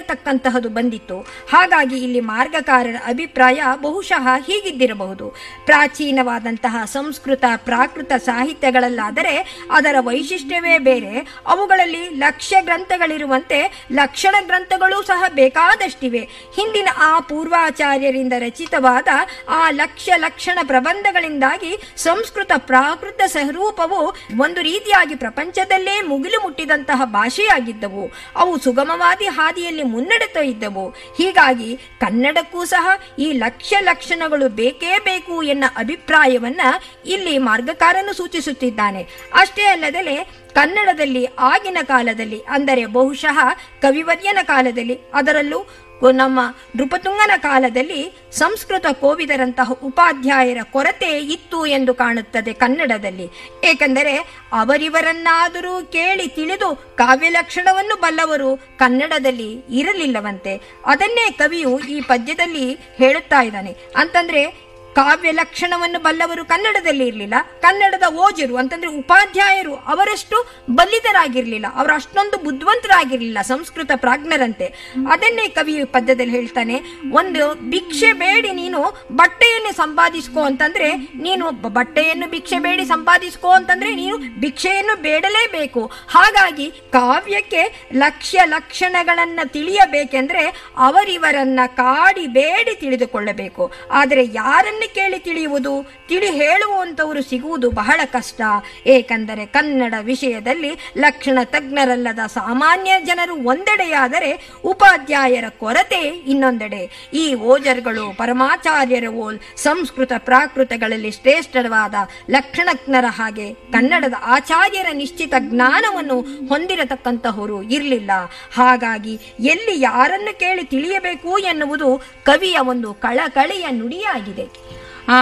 ಎನ್ನತಕ್ಕಂತಹದು ಬಂದಿತ್ತು ಹಾಗಾಗಿ ಇಲ್ಲಿ ಮಾರ್ಗಕಾರರ ಅಭಿಪ್ರಾಯ ಬಹುಶಃ ಹೀಗಿದ್ದಿರಬಹುದು ಪ್ರಾಚೀನವಾದಂತಹ ಸಂಸ್ಕೃತ ಪ್ರಾಕೃತ ಸಾಹಿತ್ಯಗಳಲ್ಲಾದರೆ ಅದರ ವೈಶಿಷ್ಟ್ಯವೇ ಬೇರೆ ಅವುಗಳಲ್ಲಿ ಲಕ್ಷ್ಯ ಗ್ರಂಥಗಳಿರುವಂತೆ ಲಕ್ಷಣ ಗ್ರಂಥಗಳೂ ಸಹ ಬೇಕಾದಷ್ಟಿವೆ ಹಿಂದಿನ ಆ ಪೂರ್ವಾಚಾರ್ಯರಿಂದ ರಚಿತವಾದ ಆ ಲಕ್ಷ್ಯ ಲಕ್ಷಣ ಪ್ರಬಂಧಗಳಿಂದಾಗಿ ಸಂಸ್ಕೃತ ಪ್ರಾಕೃತ ಸ್ವರೂಪವು ಒಂದು ರೀತಿಯಾಗಿ ಪ್ರಪಂಚದಲ್ಲೇ ಮುಗಿಲು ಮುಟ್ಟಿದಂತಹ ಭಾಷೆಯಾಗಿದ್ದವು ಅವು ಸುಗಮವಾದಿ ಹಾದಿಯಲ್ಲಿ ಮುನ್ನಡೆತ ಇದ್ದವು ಹೀಗಾಗಿ ಕನ್ನಡಕ್ಕೂ ಸಹ ಈ ಲಕ್ಷ್ಯ ಲಕ್ಷಣಗಳು ಬೇಕೇ ಬೇಕು ಎನ್ನ ಅಭಿಪ್ರಾಯವನ್ನ ಇಲ್ಲಿ ಮಾರ್ಗಕಾರನು ಸೂಚಿಸುತ್ತಿದ್ದಾನೆ ಅಷ್ಟೇ ಅಲ್ಲದೆ ಕನ್ನಡದಲ್ಲಿ ಆಗಿನ ಕಾಲದಲ್ಲಿ ಅಂದರೆ ಬಹುಶಃ ಕವಿವರ್ಯನ ಕಾಲದಲ್ಲಿ ಅದರಲ್ಲೂ ನಮ್ಮ ನೃಪತುಂಗನ ಕಾಲದಲ್ಲಿ ಸಂಸ್ಕೃತ ಕೋವಿದರಂತಹ ಉಪಾಧ್ಯಾಯರ ಕೊರತೆ ಇತ್ತು ಎಂದು ಕಾಣುತ್ತದೆ ಕನ್ನಡದಲ್ಲಿ ಏಕೆಂದರೆ ಅವರಿವರನ್ನಾದರೂ ಕೇಳಿ ತಿಳಿದು ಕಾವ್ಯ ಲಕ್ಷಣವನ್ನು ಬಲ್ಲವರು ಕನ್ನಡದಲ್ಲಿ ಇರಲಿಲ್ಲವಂತೆ ಅದನ್ನೇ ಕವಿಯು ಈ ಪದ್ಯದಲ್ಲಿ ಹೇಳುತ್ತಾ ಇದ್ದಾನೆ ಅಂತಂದ್ರೆ ಕಾವ್ಯ ಲಕ್ಷಣವನ್ನು ಬಲ್ಲವರು ಕನ್ನಡದಲ್ಲಿ ಇರಲಿಲ್ಲ ಕನ್ನಡದ ಓಜರು ಅಂತಂದ್ರೆ ಉಪಾಧ್ಯಾಯರು ಅವರಷ್ಟು ಬಲ್ಲಿದರಾಗಿರ್ಲಿಲ್ಲ ಅವರು ಅಷ್ಟೊಂದು ಬುದ್ಧಿವಂತರಾಗಿರ್ಲಿಲ್ಲ ಸಂಸ್ಕೃತ ಪ್ರಾಜ್ಞರಂತೆ ಅದನ್ನೇ ಕವಿ ಪದ್ಯದಲ್ಲಿ ಹೇಳ್ತಾನೆ ಒಂದು ಭಿಕ್ಷೆ ಬೇಡಿ ನೀನು ಬಟ್ಟೆಯನ್ನು ಸಂಪಾದಿಸ್ಕೋ ಅಂತಂದ್ರೆ ನೀನು ಬ- ಬಟ್ಟೆಯನ್ನು ಭಿಕ್ಷೆ ಬೇಡಿ ಸಂಪಾದಿಸ್ಕೋ ಅಂತಂದ್ರೆ ನೀನು ಭಿಕ್ಷೆಯನ್ನು ಬೇಡಲೇಬೇಕು ಹಾಗಾಗಿ ಕಾವ್ಯಕ್ಕೆ ಲಕ್ಷ್ಯ ಲಕ್ಷಣಗಳನ್ನ ತಿಳಿಯಬೇಕೆಂದ್ರೆ ಅವರಿವರನ್ನ ಕಾಡಿ ಬೇಡಿ ತಿಳಿದುಕೊಳ್ಳಬೇಕು ಆದರೆ ಯಾರನ್ನು ಕೇಳಿ ತಿಳಿಯುವುದು ತಿಳಿ ಹೇಳುವಂತವರು ಸಿಗುವುದು ಬಹಳ ಕಷ್ಟ ಏಕೆಂದರೆ ಕನ್ನಡ ವಿಷಯದಲ್ಲಿ ಲಕ್ಷಣ ತಜ್ಞರಲ್ಲದ ಸಾಮಾನ್ಯ ಜನರು ಒಂದೆಡೆಯಾದರೆ ಉಪಾಧ್ಯಾಯರ ಕೊರತೆ ಇನ್ನೊಂದೆಡೆ ಈ ಓಜರ್ಗಳು ಪರಮಾಚಾರ್ಯರ ಓಲ್ ಸಂಸ್ಕೃತ ಪ್ರಾಕೃತಗಳಲ್ಲಿ ಶ್ರೇಷ್ಠವಾದ ಲಕ್ಷಣಜ್ಞರ ಹಾಗೆ ಕನ್ನಡದ ಆಚಾರ್ಯರ ನಿಶ್ಚಿತ ಜ್ಞಾನವನ್ನು ಹೊಂದಿರತಕ್ಕಂತಹವರು ಇರಲಿಲ್ಲ ಹಾಗಾಗಿ ಎಲ್ಲಿ ಯಾರನ್ನು ಕೇಳಿ ತಿಳಿಯಬೇಕು ಎನ್ನುವುದು ಕವಿಯ ಒಂದು ಕಳಕಳಿಯ ನುಡಿಯಾಗಿದೆ